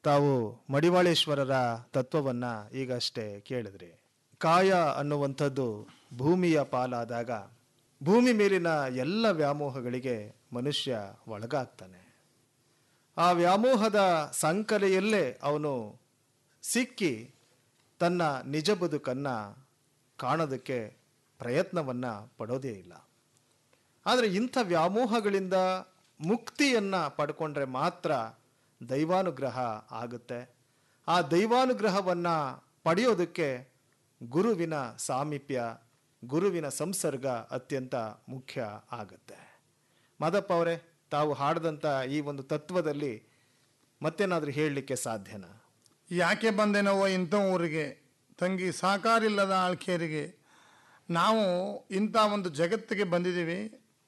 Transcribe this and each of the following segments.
ತಾವು ಮಡಿವಾಳೇಶ್ವರರ ತತ್ವವನ್ನ ಈಗಷ್ಟೇ ಕೇಳಿದ್ರಿ ಕಾಯ ಅನ್ನುವಂಥದ್ದು ಭೂಮಿಯ ಪಾಲಾದಾಗ ಭೂಮಿ ಮೇಲಿನ ಎಲ್ಲ ವ್ಯಾಮೋಹಗಳಿಗೆ ಮನುಷ್ಯ ಒಳಗಾಗ್ತಾನೆ ಆ ವ್ಯಾಮೋಹದ ಸಂಕಲೆಯಲ್ಲೇ ಅವನು ಸಿಕ್ಕಿ ತನ್ನ ನಿಜ ಬದುಕನ್ನು ಕಾಣೋದಕ್ಕೆ ಪ್ರಯತ್ನವನ್ನು ಪಡೋದೇ ಇಲ್ಲ ಆದರೆ ಇಂಥ ವ್ಯಾಮೋಹಗಳಿಂದ ಮುಕ್ತಿಯನ್ನು ಪಡ್ಕೊಂಡ್ರೆ ಮಾತ್ರ ದೈವಾನುಗ್ರಹ ಆಗುತ್ತೆ ಆ ದೈವಾನುಗ್ರಹವನ್ನು ಪಡೆಯೋದಕ್ಕೆ ಗುರುವಿನ ಸಾಮೀಪ್ಯ ಗುರುವಿನ ಸಂಸರ್ಗ ಅತ್ಯಂತ ಮುಖ್ಯ ಆಗುತ್ತೆ ಮಾದಪ್ಪ ಅವರೇ ತಾವು ಹಾಡಿದಂಥ ಈ ಒಂದು ತತ್ವದಲ್ಲಿ ಮತ್ತೇನಾದರೂ ಹೇಳಲಿಕ್ಕೆ ಸಾಧ್ಯನಾ ಯಾಕೆ ಬಂದೆನೋ ಇಂಥ ಊರಿಗೆ ತಂಗಿ ಸಾಕಾರಿಲ್ಲದ ಆಳ್ಕೆಯರಿಗೆ ನಾವು ಇಂಥ ಒಂದು ಜಗತ್ತಿಗೆ ಬಂದಿದ್ದೀವಿ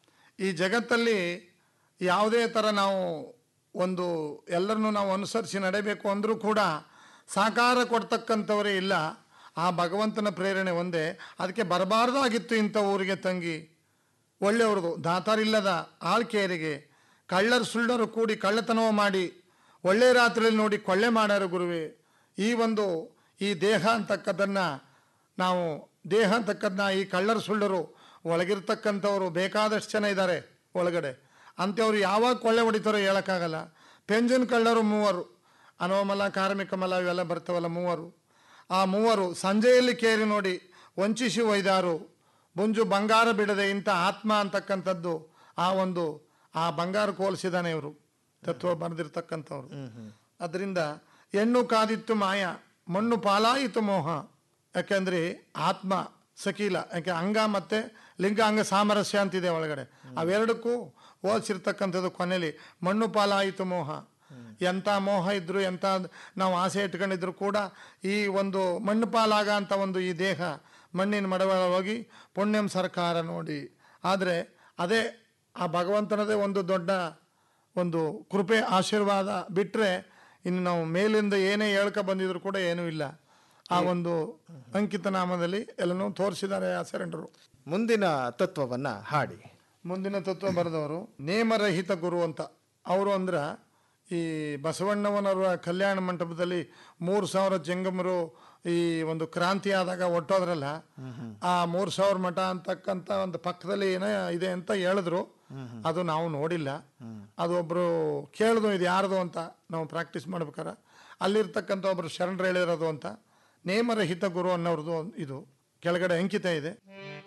ಈ ಜಗತ್ತಲ್ಲಿ ಯಾವುದೇ ಥರ ನಾವು ಒಂದು ಎಲ್ಲರನ್ನೂ ನಾವು ಅನುಸರಿಸಿ ನಡೆಯಬೇಕು ಅಂದರೂ ಕೂಡ ಸಾಕಾರ ಕೊಡ್ತಕ್ಕಂಥವರೇ ಇಲ್ಲ ಆ ಭಗವಂತನ ಪ್ರೇರಣೆ ಒಂದೇ ಅದಕ್ಕೆ ಬರಬಾರ್ದಾಗಿತ್ತು ಇಂಥ ಊರಿಗೆ ತಂಗಿ ಒಳ್ಳೆಯವ್ರದು ದಾತಾರಿಲ್ಲದ ಆಳ್ಕೆಯರಿಗೆ ಕಳ್ಳರು ಸುಳ್ಳರು ಕೂಡಿ ಕಳ್ಳತನವ ಮಾಡಿ ಒಳ್ಳೆ ರಾತ್ರಿಯಲ್ಲಿ ನೋಡಿ ಕೊಳ್ಳೆ ಮಾಡ್ಯಾರ ಗುರುವೆ ಈ ಒಂದು ಈ ದೇಹ ಅಂತಕ್ಕದನ್ನು ನಾವು ದೇಹ ಅಂತಕ್ಕದನ್ನ ಈ ಕಳ್ಳರು ಸುಳ್ಳರು ಒಳಗಿರ್ತಕ್ಕಂಥವ್ರು ಬೇಕಾದಷ್ಟು ಜನ ಇದ್ದಾರೆ ಒಳಗಡೆ ಅಂಥವ್ರು ಯಾವಾಗ ಕೊಳ್ಳೆ ಹೊಡಿತಾರೋ ಹೇಳೋಕ್ಕಾಗಲ್ಲ ಪೆನ್ಷನ್ ಕಳ್ಳರು ಮೂವರು ಅನೋಮಲ ಕಾರ್ಮಿಕ ಮಲ ಇವೆಲ್ಲ ಬರ್ತಾವಲ್ಲ ಮೂವರು ಆ ಮೂವರು ಸಂಜೆಯಲ್ಲಿ ಕೇರಿ ನೋಡಿ ವಂಚಿಸಿ ಒಯ್ದಾರು ಮುಂಜು ಬಂಗಾರ ಬಿಡದೆ ಇಂಥ ಆತ್ಮ ಅಂತಕ್ಕಂಥದ್ದು ಆ ಒಂದು ಆ ಬಂಗಾರ ಹೋಲಿಸಿದಾನೆ ಇವರು ತತ್ವ ಬರೆದಿರ್ತಕ್ಕಂಥವ್ರು ಅದರಿಂದ ಹೆಣ್ಣು ಕಾದಿತ್ತು ಮಾಯ ಮಣ್ಣು ಪಾಲಾಯಿತು ಮೋಹ ಯಾಕೆಂದ್ರೆ ಆತ್ಮ ಸಕೀಲ ಯಾಕೆ ಅಂಗ ಮತ್ತೆ ಲಿಂಗಾಂಗ ಸಾಮರಸ್ಯ ಅಂತಿದೆ ಒಳಗಡೆ ಅವೆರಡಕ್ಕೂ ಹೋಲಿಸಿರ್ತಕ್ಕಂಥದ್ದು ಕೊನೆಯಲ್ಲಿ ಮಣ್ಣು ಪಾಲಾಯಿತು ಮೋಹ ಎಂಥ ಮೋಹ ಇದ್ರು ಎಂಥ ನಾವು ಆಸೆ ಇಟ್ಕೊಂಡಿದ್ರು ಕೂಡ ಈ ಒಂದು ಮಣ್ಣು ಪಾಲಾಗ ಅಂತ ಒಂದು ಈ ದೇಹ ಮಣ್ಣಿನ ಮಡವಳ ಹೋಗಿ ಪುಣ್ಯಂ ಸರ್ಕಾರ ನೋಡಿ ಆದರೆ ಅದೇ ಆ ಭಗವಂತನದೇ ಒಂದು ದೊಡ್ಡ ಒಂದು ಕೃಪೆ ಆಶೀರ್ವಾದ ಬಿಟ್ಟರೆ ಇನ್ನು ನಾವು ಮೇಲಿಂದ ಏನೇ ಹೇಳ್ಕ ಬಂದಿದ್ರು ಕೂಡ ಏನೂ ಇಲ್ಲ ಆ ಒಂದು ಅಂಕಿತ ನಾಮದಲ್ಲಿ ಎಲ್ಲನೂ ತೋರಿಸಿದ್ದಾರೆ ಆ ಶರಣರು ಮುಂದಿನ ತತ್ವವನ್ನು ಹಾಡಿ ಮುಂದಿನ ತತ್ವ ಬರೆದವರು ನೇಮರಹಿತ ಗುರು ಅಂತ ಅವರು ಅಂದ್ರೆ ಈ ಬಸವಣ್ಣವನವರ ಕಲ್ಯಾಣ ಮಂಟಪದಲ್ಲಿ ಮೂರು ಸಾವಿರ ಜಂಗಮರು ಈ ಒಂದು ಕ್ರಾಂತಿ ಆದಾಗ ಒಟ್ಟೋದ್ರಲ್ಲ ಆ ಮೂರು ಸಾವಿರ ಮಠ ಅಂತಕ್ಕಂಥ ಒಂದು ಪಕ್ಕದಲ್ಲಿ ಏನೋ ಇದೆ ಅಂತ ಹೇಳಿದ್ರು ಅದು ನಾವು ನೋಡಿಲ್ಲ ಅದು ಒಬ್ರು ಕೇಳಿದ್ರು ಇದು ಯಾರ್ದು ಅಂತ ನಾವು ಪ್ರಾಕ್ಟೀಸ್ ಮಾಡ್ಬೇಕಾರ ಅಲ್ಲಿರ್ತಕ್ಕಂಥ ಒಬ್ರು ಶರಣರು ಹೇಳಿರೋದು ಅಂತ ನೇಮರಹಿತ ಗುರು ಅನ್ನೋರ್ದು ಇದು ಕೆಳಗಡೆ ಅಂಕಿತ ಇದೆ